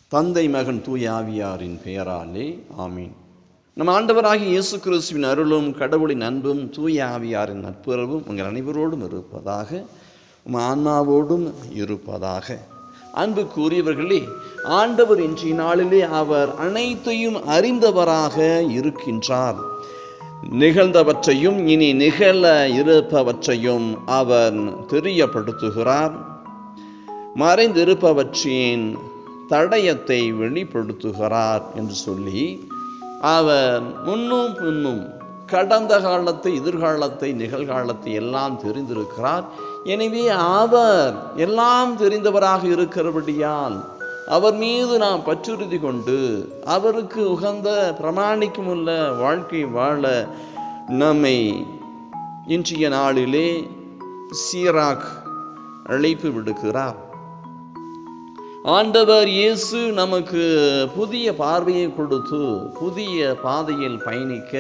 தந்தை மகன் தூய ஆவியாரின் பெயராலே ஆமீன் நம் ஆண்டவராகிய இயேசு கிறிஸ்துவின் அருளும் கடவுளின் அன்பும் தூய ஆவியாரின் நட்புறவும் உங்கள் அனைவரோடும் இருப்பதாக உம் ஆன்மாவோடும் இருப்பதாக அன்பு கூறியவர்களே ஆண்டவர் இன்றைய நாளிலே அவர் அனைத்தையும் அறிந்தவராக இருக்கின்றார் நிகழ்ந்தவற்றையும் இனி நிகழ இருப்பவற்றையும் அவர் தெரியப்படுத்துகிறார் மறைந்திருப்பவற்றின் தடயத்தை வெளிப்படுத்துகிறார் என்று சொல்லி அவர் முன்னும் பின்னும் கடந்த காலத்தை எதிர்காலத்தை நிகழ்காலத்தை எல்லாம் தெரிந்திருக்கிறார் எனவே அவர் எல்லாம் தெரிந்தவராக இருக்கிறபடியால் அவர் மீது நாம் பற்றுறுதி கொண்டு அவருக்கு உகந்த பிரமாணிக்கமுள்ள வாழ்க்கை வாழ நம்மை இன்றைய நாளிலே சீராக் அழைப்பு விடுக்கிறார் ஆண்டவர் இயேசு நமக்கு புதிய பார்வையை கொடுத்து புதிய பாதையில் பயணிக்க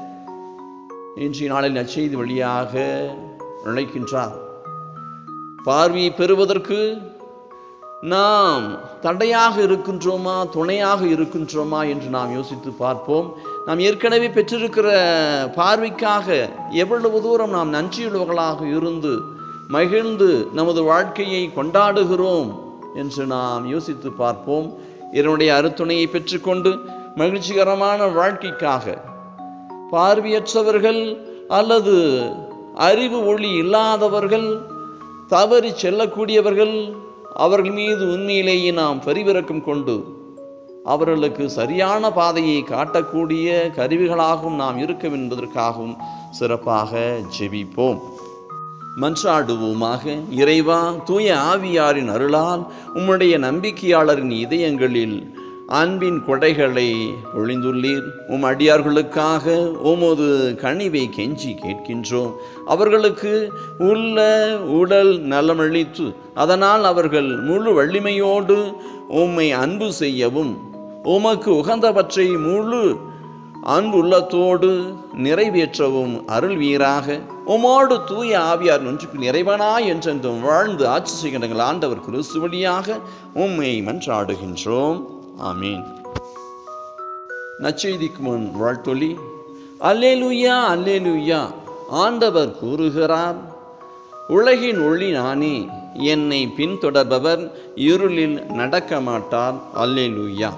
இன்றைய நாளில் நற்செய்தி வழியாக அழைக்கின்றார் பார்வையை பெறுவதற்கு நாம் தடையாக இருக்கின்றோமா துணையாக இருக்கின்றோமா என்று நாம் யோசித்து பார்ப்போம் நாம் ஏற்கனவே பெற்றிருக்கிற பார்வைக்காக எவ்வளவு தூரம் நாம் நன்றியுள்ளவர்களாக இருந்து மகிழ்ந்து நமது வாழ்க்கையை கொண்டாடுகிறோம் என்று நாம் யோசித்து பார்ப்போம் இதனுடைய அருத்துணையை பெற்றுக்கொண்டு மகிழ்ச்சிகரமான வாழ்க்கைக்காக பார்வையற்றவர்கள் அல்லது அறிவு ஒளி இல்லாதவர்கள் தவறி செல்லக்கூடியவர்கள் அவர்கள் மீது உண்மையிலேயே நாம் பரிவிறக்கம் கொண்டு அவர்களுக்கு சரியான பாதையை காட்டக்கூடிய கருவிகளாகவும் நாம் இருக்கும் என்பதற்காகவும் சிறப்பாக ஜெபிப்போம் மன்றாடுவோமாக இறைவா தூய ஆவியாரின் அருளால் உம்முடைய நம்பிக்கையாளரின் இதயங்களில் அன்பின் கொடைகளை ஒளிந்துள்ளீர் உம் அடியார்களுக்காக உமது கனிவை கெஞ்சி கேட்கின்றோம் அவர்களுக்கு உள்ள உடல் நலமளித்து அதனால் அவர்கள் முழு வலிமையோடு உம்மை அன்பு செய்யவும் உமக்கு உகந்தவற்றை முழு அன்புள்ளத்தோடு நிறைவேற்றவும் அருள்வீராக உமோடு தூய ஆவியார் ஒன்றுக்கு நிறைவனாய் என்றென்றும் வாழ்ந்து ஆட்சி செய்கின்ற ஆண்டவர் கிறிஸ்து வழியாக உம்மை மன்றாடுகின்றோம் ஆமீன் நச்செய்திக்கு முன் வாழ்த்தொலி அல்லேலுயா அல்லேலுயா ஆண்டவர் கூறுகிறார் உலகின் ஒளி நானே என்னை பின்தொடர்பவர் இருளில் நடக்க மாட்டார் அல்லேலுயா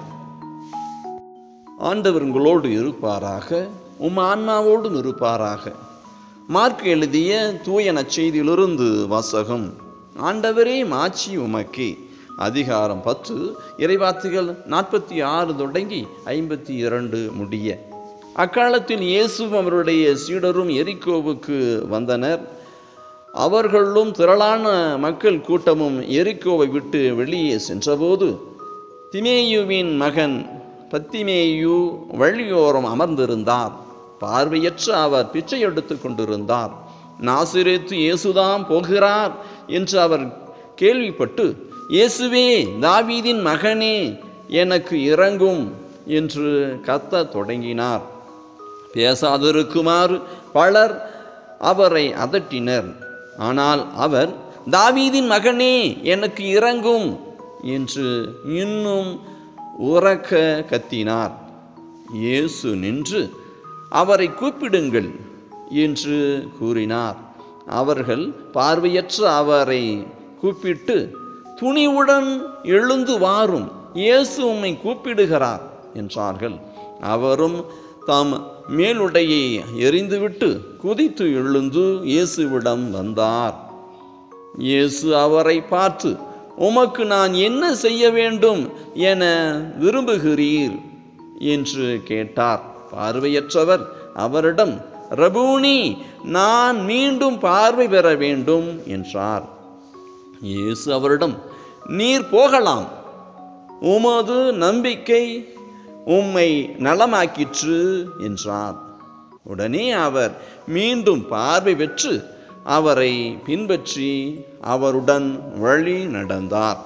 ஆண்டவர் உங்களோடு இருப்பாராக உம் ஆன்மாவோடும் இருப்பாராக மார்க் எழுதிய தூய நற்செய்தியிலிருந்து வாசகம் ஆண்டவரே மாட்சி உமக்கே அதிகாரம் பத்து இறைவார்த்தைகள் நாற்பத்தி ஆறு தொடங்கி ஐம்பத்தி இரண்டு முடிய அக்காலத்தில் இயேசுவும் அவருடைய சீடரும் எரிக்கோவுக்கு வந்தனர் அவர்களும் திரளான மக்கள் கூட்டமும் எரிக்கோவை விட்டு வெளியே சென்றபோது திமேயுவின் மகன் பத்திமேயு வழியோரம் அமர்ந்திருந்தார் பார்வையற்ற அவர் பிச்சை எடுத்து கொண்டிருந்தார் நாசிரேத்து இயேசுதான் போகிறார் என்று அவர் கேள்விப்பட்டு இயேசுவே தாவீதின் மகனே எனக்கு இறங்கும் என்று கத்த தொடங்கினார் பேசாதிருக்குமாறு பலர் அவரை அதட்டினர் ஆனால் அவர் தாவீதின் மகனே எனக்கு இறங்கும் என்று இன்னும் உறக்க கத்தினார் இயேசு நின்று அவரை கூப்பிடுங்கள் என்று கூறினார் அவர்கள் பார்வையற்ற அவரை கூப்பிட்டு துணிவுடன் எழுந்து வாரும் இயேசு உம்மை கூப்பிடுகிறார் என்றார்கள் அவரும் தாம் மேலுடையை எரிந்துவிட்டு குதித்து எழுந்து இயேசுவிடம் வந்தார் இயேசு அவரை பார்த்து உமக்கு நான் என்ன செய்ய வேண்டும் என விரும்புகிறீர் என்று கேட்டார் பார்வையற்றவர் அவரிடம் ரபூனி நான் மீண்டும் பார்வை பெற வேண்டும் என்றார் இயேசு அவரிடம் நீர் போகலாம் உமது நம்பிக்கை உம்மை நலமாக்கிற்று என்றார் உடனே அவர் மீண்டும் பார்வை பெற்று அவரை பின்பற்றி அவருடன் வழி நடந்தார்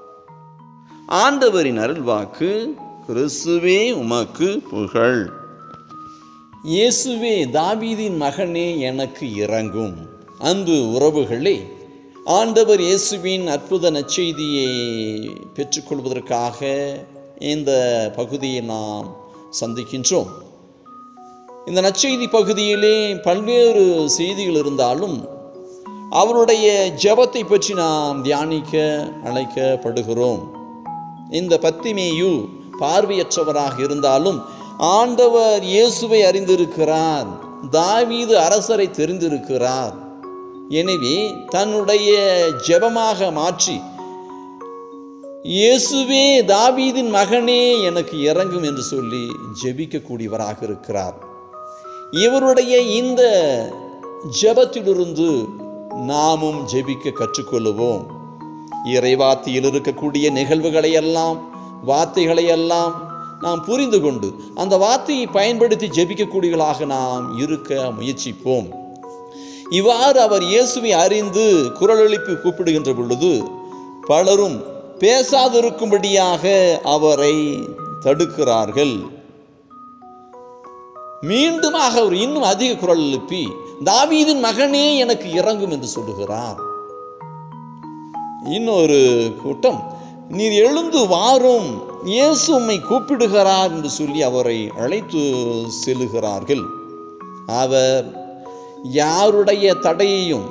ஆண்டவரின் அருள்வாக்கு கிறிஸ்துவே உமக்கு புகழ் இயேசுவே தாவீதின் மகனே எனக்கு இறங்கும் அன்பு உறவுகளே ஆண்டவர் இயேசுவின் அற்புத நற்செய்தியை பெற்றுக்கொள்வதற்காக இந்த பகுதியை நாம் சந்திக்கின்றோம் இந்த நற்செய்தி பகுதியிலே பல்வேறு செய்திகள் இருந்தாலும் அவருடைய ஜெபத்தை பற்றி நாம் தியானிக்க அழைக்கப்படுகிறோம் இந்த பத்திமேயு பார்வையற்றவராக இருந்தாலும் ஆண்டவர் இயேசுவை அறிந்திருக்கிறார் தாவீது அரசரை தெரிந்திருக்கிறார் எனவே தன்னுடைய ஜெபமாக மாற்றி இயேசுவே தாவீதின் மகனே எனக்கு இறங்கும் என்று சொல்லி ஜெபிக்கக்கூடியவராக இருக்கிறார் இவருடைய இந்த ஜெபத்திலிருந்து நாமும் ஜெபிக்க கற்றுக்கொள்ளுவோம் இறைவாத்தியில் இருக்கக்கூடிய நிகழ்வுகளை எல்லாம் வார்த்தைகளை எல்லாம் நாம் புரிந்து கொண்டு அந்த வார்த்தையை பயன்படுத்தி ஜெபிக்கக்கூடியவர்களாக நாம் இருக்க முயற்சிப்போம் இவ்வாறு அவர் இயேசுவை அறிந்து குரல் எழுப்பி கூப்பிடுகின்ற பொழுது பலரும் பேசாதிருக்கும்படியாக அவரை தடுக்கிறார்கள் மீண்டுமாக அவர் இன்னும் அதிக குரல் எழுப்பி தாவீதின் மகனே எனக்கு இறங்கும் என்று சொல்லுகிறார் இன்னொரு கூட்டம் நீர் எழுந்து வாரும் இயேசு உம்மை கூப்பிடுகிறார் என்று சொல்லி அவரை அழைத்து செல்லுகிறார்கள் அவர் யாருடைய தடையையும்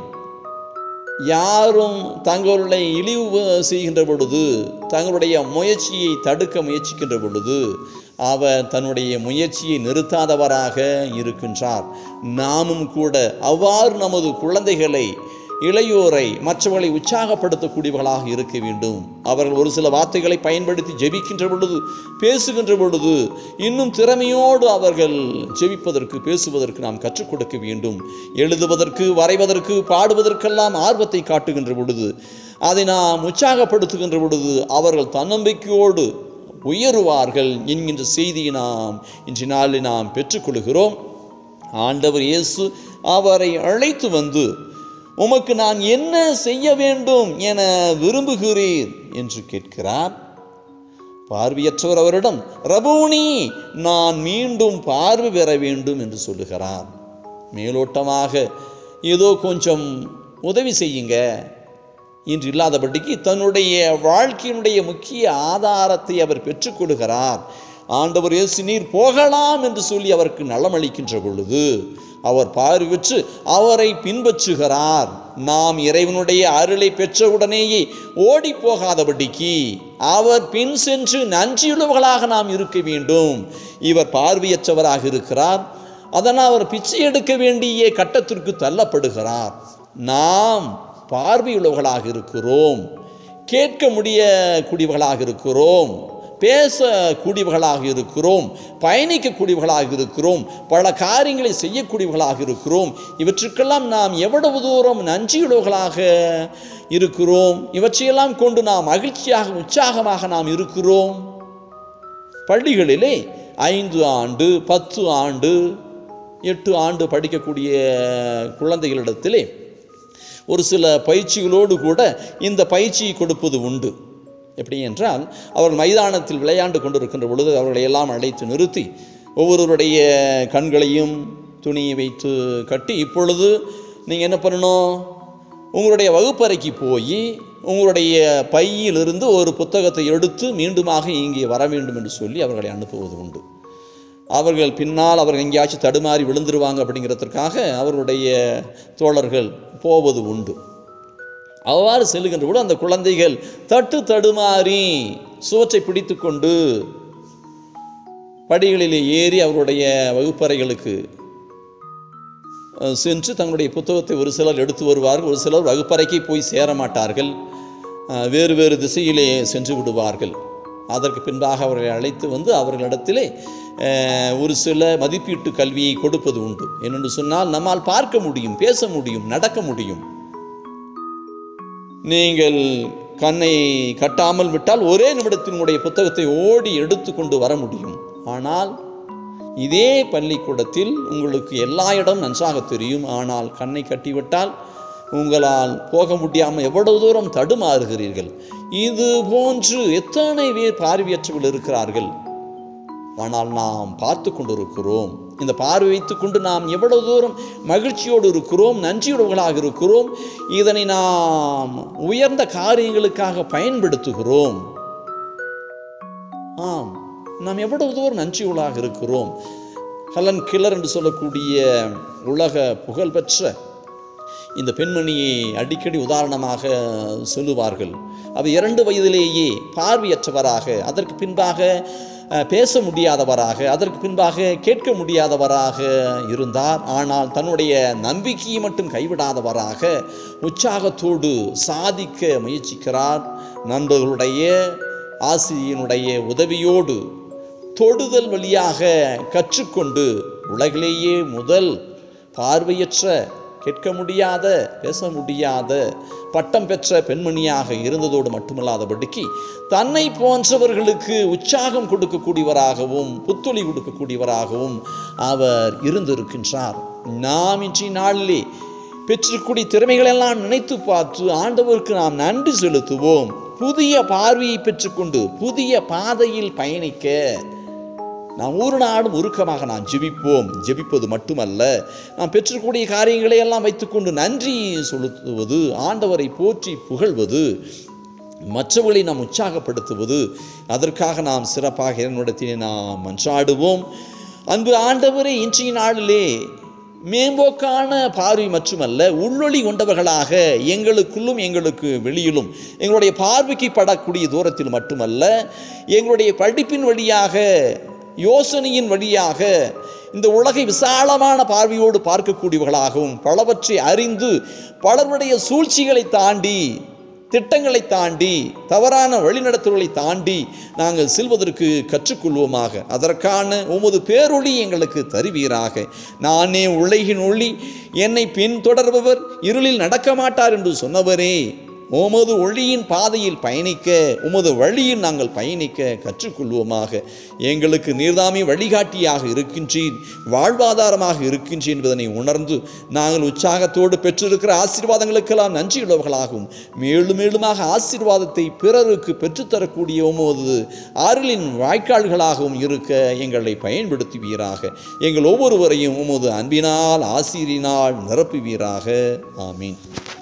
யாரும் தங்களுடைய இழிவு செய்கின்ற பொழுது தங்களுடைய முயற்சியை தடுக்க முயற்சிக்கின்ற பொழுது அவர் தன்னுடைய முயற்சியை நிறுத்தாதவராக இருக்கின்றார் நாமும் கூட அவ்வாறு நமது குழந்தைகளை இளையோரை மற்றவர்களை உற்சாகப்படுத்தக்கூடியவர்களாக இருக்க வேண்டும் அவர்கள் ஒரு சில வார்த்தைகளை பயன்படுத்தி ஜெபிக்கின்ற பொழுது பேசுகின்ற பொழுது இன்னும் திறமையோடு அவர்கள் ஜெபிப்பதற்கு பேசுவதற்கு நாம் கற்றுக் கொடுக்க வேண்டும் எழுதுவதற்கு வரைவதற்கு பாடுவதற்கெல்லாம் ஆர்வத்தை காட்டுகின்ற பொழுது அதை நாம் உற்சாகப்படுத்துகின்ற பொழுது அவர்கள் தன்னம்பிக்கையோடு உயருவார்கள் என்கின்ற செய்தியை நாம் இன்று நாளில் நாம் பெற்றுக்கொள்கிறோம் ஆண்டவர் இயேசு அவரை அழைத்து வந்து உமக்கு நான் என்ன செய்ய வேண்டும் என விரும்புகிறீர் என்று கேட்கிறார் பார்வையற்றவர் அவரிடம் ரபூனி நான் மீண்டும் பார்வை பெற வேண்டும் என்று சொல்லுகிறார் மேலோட்டமாக ஏதோ கொஞ்சம் உதவி செய்யுங்க இன்று இல்லாதபடிக்கு தன்னுடைய வாழ்க்கையினுடைய முக்கிய ஆதாரத்தை அவர் பெற்றுக்கொள்கிறார் ஆண்டவர் இயேசு நீர் போகலாம் என்று சொல்லி அவருக்கு நலமளிக்கின்ற பொழுது அவர் பார்வைச்சு அவரை பின்பற்றுகிறார் நாம் இறைவனுடைய அருளை பெற்றவுடனேயே ஓடி போகாதபடிக்கு அவர் பின் சென்று நன்றியுள்ளவர்களாக நாம் இருக்க வேண்டும் இவர் பார்வையற்றவராக இருக்கிறார் அதனால் அவர் பிச்சை எடுக்க வேண்டிய கட்டத்திற்கு தள்ளப்படுகிறார் நாம் பார்வையுள்ளவர்களாக இருக்கிறோம் கேட்க முடியக்கூடியவர்களாக இருக்கிறோம் பேசக்கூடியவர்களாக இருக்கிறோம் பயணிக்கக்கூடியவர்களாக இருக்கிறோம் பல காரியங்களை செய்யக்கூடியவர்களாக இருக்கிறோம் இவற்றுக்கெல்லாம் நாம் எவ்வளவு தூரம் நன்றியுள்ளவர்களாக இருக்கிறோம் இவற்றையெல்லாம் கொண்டு நாம் மகிழ்ச்சியாக உற்சாகமாக நாம் இருக்கிறோம் பள்ளிகளிலே ஐந்து ஆண்டு பத்து ஆண்டு எட்டு ஆண்டு படிக்கக்கூடிய குழந்தைகளிடத்திலே ஒரு சில பயிற்சிகளோடு கூட இந்த பயிற்சியை கொடுப்பது உண்டு எப்படி என்றால் அவர்கள் மைதானத்தில் விளையாண்டு கொண்டிருக்கின்ற பொழுது அவர்களை எல்லாம் அழைத்து நிறுத்தி ஒவ்வொருவருடைய கண்களையும் துணியை வைத்து கட்டி இப்பொழுது நீங்கள் என்ன பண்ணணும் உங்களுடைய வகுப்பறைக்கு போய் உங்களுடைய பையிலிருந்து ஒரு புத்தகத்தை எடுத்து மீண்டுமாக இங்கே வர வேண்டும் என்று சொல்லி அவர்களை அனுப்புவது உண்டு அவர்கள் பின்னால் அவர்கள் எங்கேயாச்சும் தடுமாறி விழுந்துருவாங்க அப்படிங்கிறதுக்காக அவர்களுடைய தோழர்கள் போவது உண்டு அவ்வாறு செல்லுகின்ற பொழுது அந்த குழந்தைகள் தட்டு தடுமாறி சுவற்றை பிடித்து கொண்டு படிகளிலே ஏறி அவருடைய வகுப்பறைகளுக்கு அஹ், சென்று தங்களுடைய புத்தகத்தை ஒரு சிலர் எடுத்து வருவார்கள் ஒரு சிலர் வகுப்பறைக்கு போய் சேர மாட்டார்கள் அஹ், வேறு வேறு திசையிலே சென்று விடுவார்கள் அதற்கு பின்பாக அவர்களை அழைத்து வந்து அவர்களிடத்திலே அஹ், ஒரு சில மதிப்பீட்டு கல்வியை கொடுப்பது உண்டு என்னென்று சொன்னால் நம்மால் பார்க்க முடியும் பேச முடியும் நடக்க முடியும் நீங்கள் கண்ணை கட்டாமல் விட்டால் ஒரே நிமிடத்தில் உங்களுடைய புத்தகத்தை ஓடி எடுத்து கொண்டு வர முடியும் ஆனால் இதே பள்ளிக்கூடத்தில் உங்களுக்கு எல்லா இடம் நன்றாக தெரியும் ஆனால் கண்ணை கட்டிவிட்டால் உங்களால் போக முடியாமல் எவ்வளவு தூரம் தடுமாறுகிறீர்கள் இது போன்று எத்தனை பேர் பார்வையற்றவர்கள் இருக்கிறார்கள் ஆனால் நாம் பார்த்து கொண்டிருக்கிறோம் இந்த பார்வை வைத்துக் கொண்டு நாம் எவ்வளவு தூரம் மகிழ்ச்சியோடு இருக்கிறோம் நன்றியுள்ளவர்களாக இருக்கிறோம் இதனை நாம் உயர்ந்த காரியங்களுக்காக பயன்படுத்துகிறோம் ஆம் நாம் எவ்வளவு தூரம் நன்றியுள்ளாக இருக்கிறோம் ஹலன் கில்லர் என்று சொல்லக்கூடிய உலக புகழ்பெற்ற இந்த பெண்மணியை அடிக்கடி உதாரணமாக சொல்லுவார்கள் அவர் இரண்டு வயதிலேயே பார்வையற்றவராக அதற்கு பின்பாக அஹ், பேச முடியாதவராக அதற்கு பின்பாக கேட்க முடியாதவராக இருந்தார் ஆனால் தன்னுடைய நம்பிக்கையை மட்டும் கைவிடாதவராக உற்சாகத்தோடு சாதிக்க முயற்சிக்கிறார் நண்பர்களுடைய ஆசிரியனுடைய உதவியோடு தொடுதல் வழியாக கற்றுக்கொண்டு உலகிலேயே முதல் பார்வையற்ற கேட்க முடியாத பேச முடியாத பட்டம் பெற்ற பெண்மணியாக இருந்ததோடு மட்டுமல்லாதபடிக்கு தன்னை போன்றவர்களுக்கு உற்சாகம் கொடுக்கக்கூடியவராகவும் புத்துளி கொடுக்கக்கூடியவராகவும் அவர் இருந்திருக்கின்றார் நாம் இன்றைய நாளிலே பெற்றிருக்கூடிய திறமைகளெல்லாம் நினைத்து பார்த்து ஆண்டவருக்கு நாம் நன்றி செலுத்துவோம் புதிய பார்வையை பெற்றுக்கொண்டு புதிய பாதையில் பயணிக்க நாம் ஒரு நாடும் உருக்கமாக நாம் ஜெபிப்போம் ஜெபிப்பது மட்டுமல்ல நாம் பெற்றக்கூடிய காரியங்களை எல்லாம் வைத்துக்கொண்டு நன்றி செலுத்துவது ஆண்டவரை போற்றி புகழ்வது மற்றவர்களை நாம் உற்சாகப்படுத்துவது அதற்காக நாம் சிறப்பாக என்னிடத்திலே நாம் மன்றாடுவோம் அன்பு ஆண்டவரே இன்றைய நாளிலே மேம்போக்கான பார்வை மட்டுமல்ல உள்ளொளி கொண்டவர்களாக எங்களுக்குள்ளும் எங்களுக்கு வெளியிலும் எங்களுடைய பார்வைக்கு படக்கூடிய தூரத்தில் மட்டுமல்ல எங்களுடைய படிப்பின் வழியாக யோசனையின் வழியாக இந்த உலகை விசாலமான பார்வையோடு பார்க்கக்கூடியவர்களாகவும் பலவற்றை அறிந்து பலருடைய சூழ்ச்சிகளை தாண்டி திட்டங்களை தாண்டி தவறான வழிநடத்தல்களை தாண்டி நாங்கள் செல்வதற்கு கற்றுக்கொள்வோமாக அதற்கான உமது பேரொளி எங்களுக்கு தருவீராக நானே உலகின் ஒளி என்னை பின்தொடர்பவர் இருளில் நடக்க மாட்டார் என்று சொன்னவரே உமது ஒளியின் பாதையில் பயணிக்க உமது வழியில் நாங்கள் பயணிக்க கற்றுக்கொள்வோமாக எங்களுக்கு நீர்தாமே வழிகாட்டியாக இருக்கின்றீர் வாழ்வாதாரமாக இருக்கின்றீர் என்பதனை உணர்ந்து நாங்கள் உற்சாகத்தோடு பெற்றிருக்கிற ஆசீர்வாதங்களுக்கெல்லாம் நன்றியுள்ளவர்களாகவும் மேலும் மேலுமாக ஆசீர்வாதத்தை பிறருக்கு பெற்றுத்தரக்கூடிய உமது அருளின் வாய்க்கால்களாகவும் இருக்க எங்களை பயன்படுத்துவீராக எங்கள் ஒவ்வொருவரையும் உமது அன்பினால் ஆசிரியினால் நிரப்புவீராக ஆமீன்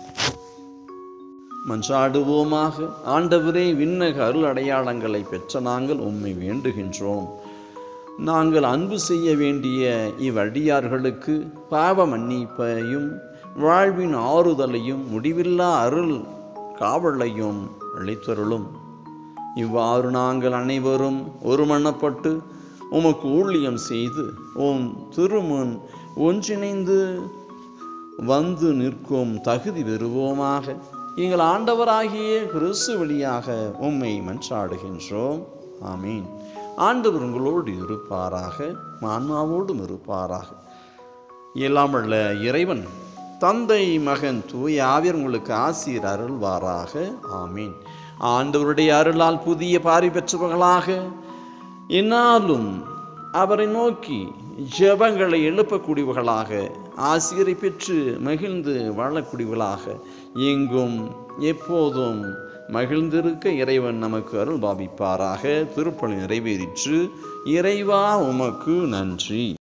மன்றாடுவோமாக ஆண்டவரே விண்ணக அருள் அடையாளங்களை பெற்ற நாங்கள் உம்மை வேண்டுகின்றோம் நாங்கள் அன்பு செய்ய வேண்டிய இவ்வடியார்களுக்கு பாவ மன்னிப்பையும் வாழ்வின் ஆறுதலையும் முடிவில்லா அருள் காவலையும் அளித்தருளும் இவ்வாறு நாங்கள் அனைவரும் ஒருமனப்பட்டு உமக்கு ஊழியம் செய்து உம் திருமுன் ஒன்றிணைந்து வந்து நிற்கும் தகுதி பெறுவோமாக எங்கள் ஆண்டவராகிய கிறிஸ்து வழியாக உம்மை மன்றாடுகின்றோம் ஆமீன் ஆண்டவர் உங்களோடு இருப்பாராக ஆன்மாவோடும் இருப்பாராக எல்லாம் உள்ள இறைவன் தந்தை மகன் தூய ஆவியர் உங்களுக்கு ஆசீர் அருள்வாராக ஆமீன் ஆண்டவருடைய அருளால் புதிய பாரி பெற்றவர்களாக என்னாலும் அவரை நோக்கி ஜெபங்களை எழுப்பக்கூடியவர்களாக ஆசிரியரை பெற்று மகிழ்ந்து வாழக்கூடியவர்களாக எங்கும் எப்போதும் மகிழ்ந்திருக்க இறைவன் நமக்கு அருள் பாவிப்பாராக திருப்பலி நிறைவேறிற்று இறைவா உமக்கு நன்றி